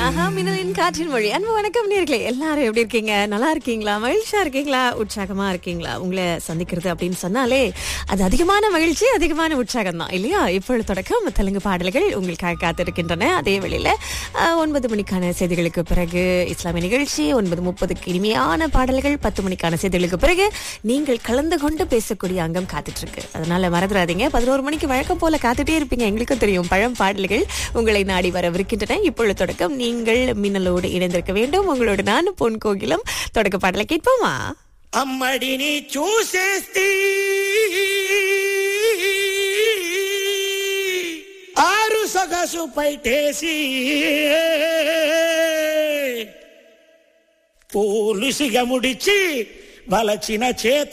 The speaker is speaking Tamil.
ஆஹா மின்னலின் காற்றின் மொழி அன்பு வணக்கம் நேர்களே எல்லாரும் எப்படி இருக்கீங்க நல்லா இருக்கீங்களா மகிழ்ச்சியா இருக்கீங்களா உற்சாகமா இருக்கீங்களா உங்களை சந்திக்கிறது அப்படின்னு சொன்னாலே அது அதிகமான மகிழ்ச்சி அதிகமான உற்சாகம் தான் இல்லையா இப்பொழுது தொடக்கம் தெலுங்கு பாடல்கள் உங்களுக்காக காத்திருக்கின்றன அதே வேளையில ஆஹ், ஒன்பது மணிக்கான செய்திகளுக்கு பிறகு இஸ்லாமிய நிகழ்ச்சி ஒன்பது முப்பதுக்கு இனிமையான பாடல்கள் பத்து மணிக்கான செய்திகளுக்கு பிறகு நீங்கள் கலந்து கொண்டு பேசக்கூடிய அங்கம் காத்துட்டு இருக்கு அதனால மறந்துடாதீங்க பதினோரு மணிக்கு வழக்கம் போல காத்துட்டே இருப்பீங்க எங்களுக்கும் தெரியும் பழம் பாடல்கள் உங்களை நாடி வரவிருக்கின்றன இப்பொழுது தொடக்கம் நீங்கள் மின்னலோடு இணைந்திருக்க வேண்டும் உங்களோடு நான் பொன் கோகிலம் தொடக்க பாடலை கேட்போமா అమ్మడి నీ చూసేస్తే ఆరు సొగసు పైటేసి పోలుసిగా ముడిచి వలచిన చేత